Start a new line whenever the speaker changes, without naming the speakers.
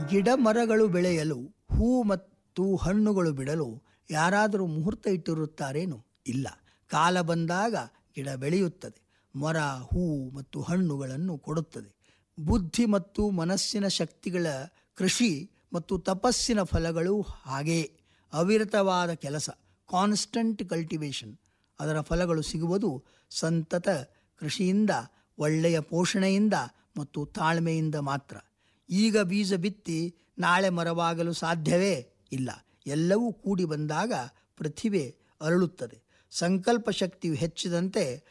ಗಿಡ ಮರಗಳು ಬೆಳೆಯಲು ಹೂ ಮತ್ತು ಹಣ್ಣುಗಳು ಬಿಡಲು ಯಾರಾದರೂ ಮುಹೂರ್ತ ಇಟ್ಟಿರುತ್ತಾರೇನು ಇಲ್ಲ ಕಾಲ ಬಂದಾಗ ಗಿಡ ಬೆಳೆಯುತ್ತದೆ ಮರ ಹೂ ಮತ್ತು ಹಣ್ಣುಗಳನ್ನು ಕೊಡುತ್ತದೆ ಬುದ್ಧಿ ಮತ್ತು ಮನಸ್ಸಿನ ಶಕ್ತಿಗಳ ಕೃಷಿ ಮತ್ತು ತಪಸ್ಸಿನ ಫಲಗಳು ಹಾಗೇ ಅವಿರತವಾದ ಕೆಲಸ ಕಾನ್ಸ್ಟಂಟ್ ಕಲ್ಟಿವೇಶನ್ ಅದರ ಫಲಗಳು ಸಿಗುವುದು ಸಂತತ ಕೃಷಿಯಿಂದ ಒಳ್ಳೆಯ ಪೋಷಣೆಯಿಂದ ಮತ್ತು ತಾಳ್ಮೆಯಿಂದ ಮಾತ್ರ ಈಗ ಬೀಜ ಬಿತ್ತಿ ನಾಳೆ ಮರವಾಗಲು ಸಾಧ್ಯವೇ ಇಲ್ಲ ಎಲ್ಲವೂ ಕೂಡಿ ಬಂದಾಗ ಪ್ರತಿಭೆ ಅರಳುತ್ತದೆ ಸಂಕಲ್ಪ ಶಕ್ತಿಯು ಹೆಚ್ಚಿದಂತೆ